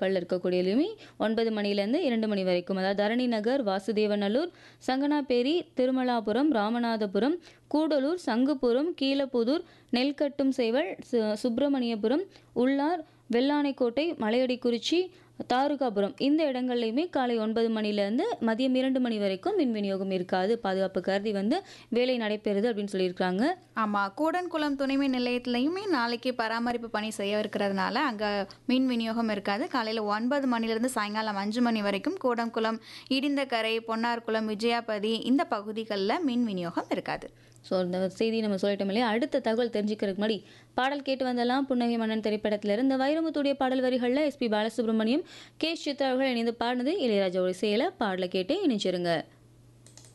மேலப்பல் இருக்கக்கூடியதுலையுமே ஒன்பது மணிலேருந்து இரண்டு மணி வரைக்கும் அதாவது தரணி நகர் வாசுதேவநல்லூர் சங்கனாப்பேரி திருமலாபுரம் ராமநாதபுரம் கூடலூர் சங்குப்புரம் கீழப்புதூர் நெல்கட்டும் சேவல் சு- சுப்பிரமணியபுரம் உள்ளார் வெள்ளானைக்கோட்டை மலையடிக்குறிச்சி தாருகாபுரம் இந்த இடங்கள்லையுமே காலை ஒன்பது மணிலேருந்து மதியம் இரண்டு மணி வரைக்கும் மின் விநியோகம் இருக்காது பாதுகாப்பு கருதி வந்து வேலை நடைபெறுது அப்படின்னு சொல்லியிருக்காங்க ஆமாம் கூடன்குளம் துணைமின் நிலையத்துலையுமே நாளைக்கு பராமரிப்பு பணி செய்ய இருக்கிறதுனால அங்கே மின் விநியோகம் இருக்காது காலையில் ஒன்பது மணிலேருந்து சாயங்காலம் அஞ்சு மணி வரைக்கும் கூடன்குளம் இடிந்தக்கரை பொன்னார்குளம் விஜயாபதி இந்த பகுதிகளில் மின் விநியோகம் இருக்காது ஸோ இந்த செய்தி நம்ம சொல்லிட்டோம் இல்லையா அடுத்த தகவல் தெரிஞ்சுக்கிறதுக்கு முன்னாடி பாடல் கேட்டு வந்தெல்லாம் புன்னகை மன்னன் திரைப்படத்திலிருந்து இந்த வைரமுத்துடைய பாடல் வரிகளில் எஸ்பி பாலசுப்ரமணியம் கே சித்ரா அவர்கள் இணைந்து பாடினது இளையராஜாவோட செயலை பாடலை கேட்டு இணைச்சிருங்க